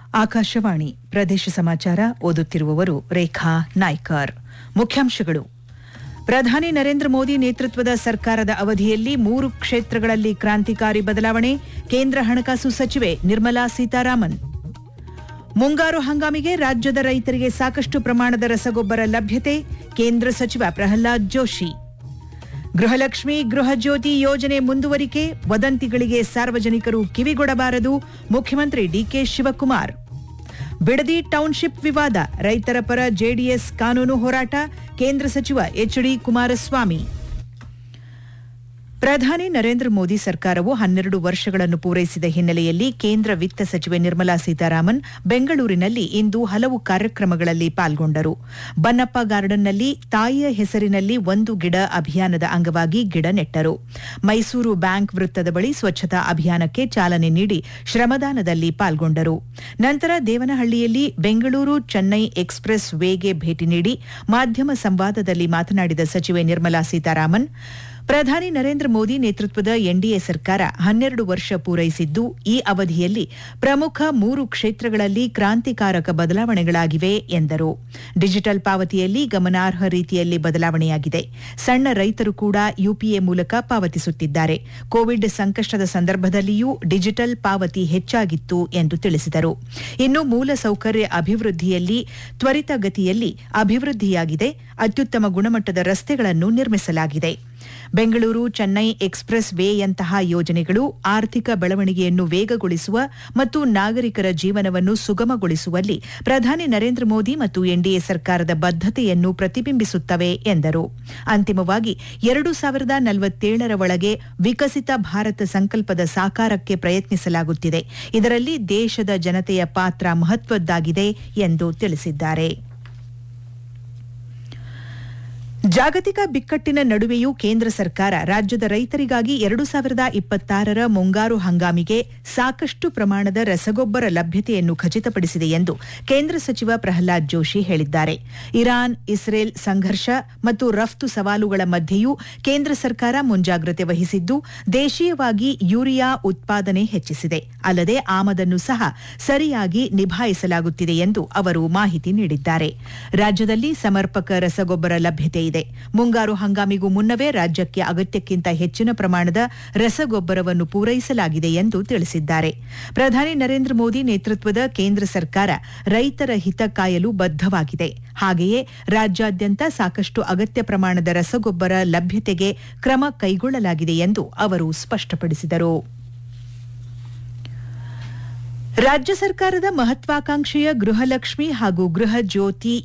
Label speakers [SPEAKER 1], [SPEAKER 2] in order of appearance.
[SPEAKER 1] ಆಕಾಶವಾಣಿ ಪ್ರದೇಶ ಸಮಾಚಾರ ಓದುತ್ತಿರುವವರು ರೇಖಾ ನಾಯ್ಕರ್ ಮುಖ್ಯಾಂಶಗಳು ಪ್ರಧಾನಿ ನರೇಂದ್ರ ಮೋದಿ ನೇತೃತ್ವದ ಸರ್ಕಾರದ ಅವಧಿಯಲ್ಲಿ ಮೂರು ಕ್ಷೇತ್ರಗಳಲ್ಲಿ ಕ್ರಾಂತಿಕಾರಿ ಬದಲಾವಣೆ ಕೇಂದ್ರ ಹಣಕಾಸು ಸಚಿವೆ ನಿರ್ಮಲಾ ಸೀತಾರಾಮನ್ ಮುಂಗಾರು ಹಂಗಾಮಿಗೆ ರಾಜ್ಯದ ರೈತರಿಗೆ ಸಾಕಷ್ಟು ಪ್ರಮಾಣದ ರಸಗೊಬ್ಬರ ಲಭ್ಯತೆ ಕೇಂದ್ರ ಸಚಿವ ಪ್ರಹ್ಲಾದ್ ಜೋಶಿ ಗೃಹಲಕ್ಷ್ಮಿ ಗೃಹಜ್ಯೋತಿ ಯೋಜನೆ ಮುಂದುವರಿಕೆ ವದಂತಿಗಳಿಗೆ ಸಾರ್ವಜನಿಕರು ಕಿವಿಗೊಡಬಾರದು ಮುಖ್ಯಮಂತ್ರಿ ಡಿಕೆ ಶಿವಕುಮಾರ್ ಬಿಡದಿ ಟೌನ್ಶಿಪ್ ವಿವಾದ ರೈತರ ಪರ ಜೆಡಿಎಸ್ ಕಾನೂನು ಹೋರಾಟ ಕೇಂದ್ರ ಸಚಿವ ಎಚ್ಡಿ ಕುಮಾರಸ್ವಾಮಿ ಪ್ರಧಾನಿ ನರೇಂದ್ರ ಮೋದಿ ಸರ್ಕಾರವು ಹನ್ನೆರಡು ವರ್ಷಗಳನ್ನು ಪೂರೈಸಿದ ಹಿನ್ನೆಲೆಯಲ್ಲಿ ಕೇಂದ್ರ ವಿತ್ತ ಸಚಿವೆ ನಿರ್ಮಲಾ ಸೀತಾರಾಮನ್ ಬೆಂಗಳೂರಿನಲ್ಲಿ ಇಂದು ಹಲವು ಕಾರ್ಯಕ್ರಮಗಳಲ್ಲಿ ಪಾಲ್ಗೊಂಡರು ಬನ್ನಪ್ಪ ಗಾರ್ಡನ್ನಲ್ಲಿ ತಾಯಿಯ ಹೆಸರಿನಲ್ಲಿ ಒಂದು ಗಿಡ ಅಭಿಯಾನದ ಅಂಗವಾಗಿ ಗಿಡ ನೆಟ್ಟರು ಮೈಸೂರು ಬ್ಯಾಂಕ್ ವೃತ್ತದ ಬಳಿ ಸ್ವಚ್ಛತಾ ಅಭಿಯಾನಕ್ಕೆ ಚಾಲನೆ ನೀಡಿ ಶ್ರಮದಾನದಲ್ಲಿ ಪಾಲ್ಗೊಂಡರು ನಂತರ ದೇವನಹಳ್ಳಿಯಲ್ಲಿ ಬೆಂಗಳೂರು ಚೆನ್ನೈ ಎಕ್ಸ್ಪ್ರೆಸ್ ವೇಗೆ ಭೇಟಿ ನೀಡಿ ಮಾಧ್ಯಮ ಸಂವಾದದಲ್ಲಿ ಮಾತನಾಡಿದ ಸಚಿವೆ ನಿರ್ಮಲಾ ಸೀತಾರಾಮನ್ ಪ್ರಧಾನಿ ನರೇಂದ್ರ ಮೋದಿ ನೇತೃತ್ವದ ಎನ್ಡಿಎ ಸರ್ಕಾರ ಹನ್ನೆರಡು ವರ್ಷ ಪೂರೈಸಿದ್ದು ಈ ಅವಧಿಯಲ್ಲಿ ಪ್ರಮುಖ ಮೂರು ಕ್ಷೇತ್ರಗಳಲ್ಲಿ ಕ್ರಾಂತಿಕಾರಕ ಬದಲಾವಣೆಗಳಾಗಿವೆ ಎಂದರು ಡಿಜಿಟಲ್ ಪಾವತಿಯಲ್ಲಿ ಗಮನಾರ್ಹ ರೀತಿಯಲ್ಲಿ ಬದಲಾವಣೆಯಾಗಿದೆ ಸಣ್ಣ ರೈತರು ಕೂಡ ಯುಪಿಎ ಮೂಲಕ ಪಾವತಿಸುತ್ತಿದ್ದಾರೆ ಕೋವಿಡ್ ಸಂಕಷ್ಟದ ಸಂದರ್ಭದಲ್ಲಿಯೂ ಡಿಜಿಟಲ್ ಪಾವತಿ ಹೆಚ್ಚಾಗಿತ್ತು ಎಂದು ತಿಳಿಸಿದರು ಇನ್ನು ಮೂಲಸೌಕರ್ಯ ಅಭಿವೃದ್ಧಿಯಲ್ಲಿ ತ್ವರಿತಗತಿಯಲ್ಲಿ ಅಭಿವೃದ್ಧಿಯಾಗಿದೆ ಅತ್ಯುತ್ತಮ ಗುಣಮಟ್ಟದ ರಸ್ತೆಗಳನ್ನು ನಿರ್ಮಿಸಲಾಗಿದೆ ಬೆಂಗಳೂರು ಚೆನ್ನೈ ಎಕ್ಸ್ಪ್ರೆಸ್ ವೇಯಂತಹ ಯೋಜನೆಗಳು ಆರ್ಥಿಕ ಬೆಳವಣಿಗೆಯನ್ನು ವೇಗಗೊಳಿಸುವ ಮತ್ತು ನಾಗರಿಕರ ಜೀವನವನ್ನು ಸುಗಮಗೊಳಿಸುವಲ್ಲಿ ಪ್ರಧಾನಿ ನರೇಂದ್ರ ಮೋದಿ ಮತ್ತು ಎನ್ಡಿಎ ಸರ್ಕಾರದ ಬದ್ಧತೆಯನ್ನು ಪ್ರತಿಬಿಂಬಿಸುತ್ತವೆ ಎಂದರು ಅಂತಿಮವಾಗಿ ಎರಡು ಸಾವಿರದ ನಲವತ್ತೇಳರ ಒಳಗೆ ವಿಕಸಿತ ಭಾರತ ಸಂಕಲ್ಪದ ಸಾಕಾರಕ್ಕೆ ಪ್ರಯತ್ನಿಸಲಾಗುತ್ತಿದೆ ಇದರಲ್ಲಿ ದೇಶದ ಜನತೆಯ ಪಾತ್ರ ಮಹತ್ವದ್ದಾಗಿದೆ ಎಂದು ತಿಳಿಸಿದ್ದಾರೆ ಜಾಗತಿಕ ಬಿಕ್ಕಟ್ಟಿನ ನಡುವೆಯೂ ಕೇಂದ್ರ ಸರ್ಕಾರ ರಾಜ್ಯದ ರೈತರಿಗಾಗಿ ಎರಡು ಸಾವಿರದ ಇಪ್ಪತ್ತಾರರ ಮುಂಗಾರು ಹಂಗಾಮಿಗೆ ಸಾಕಷ್ಟು ಪ್ರಮಾಣದ ರಸಗೊಬ್ಬರ ಲಭ್ಯತೆಯನ್ನು ಖಚಿತಪಡಿಸಿದೆ ಎಂದು ಕೇಂದ್ರ ಸಚಿವ ಪ್ರಹ್ಲಾದ್ ಜೋಶಿ ಹೇಳಿದ್ದಾರೆ ಇರಾನ್ ಇಸ್ರೇಲ್ ಸಂಘರ್ಷ ಮತ್ತು ರಫ್ತು ಸವಾಲುಗಳ ಮಧ್ಯೆಯೂ ಕೇಂದ್ರ ಸರ್ಕಾರ ಮುಂಜಾಗ್ರತೆ ವಹಿಸಿದ್ದು ದೇಶೀಯವಾಗಿ ಯೂರಿಯಾ ಉತ್ಪಾದನೆ ಹೆಚ್ಚಿಸಿದೆ ಅಲ್ಲದೆ ಆಮದನ್ನು ಸಹ ಸರಿಯಾಗಿ ನಿಭಾಯಿಸಲಾಗುತ್ತಿದೆ ಎಂದು ಅವರು ಮಾಹಿತಿ ನೀಡಿದ್ದಾರೆ ರಾಜ್ಯದಲ್ಲಿ ಸಮರ್ಪಕ ರಸಗೊಬ್ಬರ ಲಭ್ಯತೆ ಇದೆ ಮುಂಗಾರು ಹಂಗಾಮಿಗೂ ಮುನ್ನವೇ ರಾಜ್ಯಕ್ಕೆ ಅಗತ್ಯಕ್ಕಿಂತ ಹೆಚ್ಚಿನ ಪ್ರಮಾಣದ ರಸಗೊಬ್ಬರವನ್ನು ಪೂರೈಸಲಾಗಿದೆ ಎಂದು ತಿಳಿಸಿದ್ದಾರೆ ಪ್ರಧಾನಿ ನರೇಂದ್ರ ಮೋದಿ ನೇತೃತ್ವದ ಕೇಂದ್ರ ಸರ್ಕಾರ ರೈತರ ಹಿತ ಕಾಯಲು ಬದ್ಧವಾಗಿದೆ ಹಾಗೆಯೇ ರಾಜ್ಯಾದ್ಯಂತ ಸಾಕಷ್ಟು ಅಗತ್ಯ ಪ್ರಮಾಣದ ರಸಗೊಬ್ಬರ ಲಭ್ಯತೆಗೆ ಕ್ರಮ ಕೈಗೊಳ್ಳಲಾಗಿದೆ ಎಂದು ಅವರು ಸ್ಪಷ್ಟಪಡಿಸಿದರು ರಾಜ್ಯ ಸರ್ಕಾರದ ಮಹತ್ವಾಕಾಂಕ್ಷೆಯ ಗೃಹಲಕ್ಷ್ಮಿ ಹಾಗೂ ಗೃಹ ಜ್ಯೋತಿ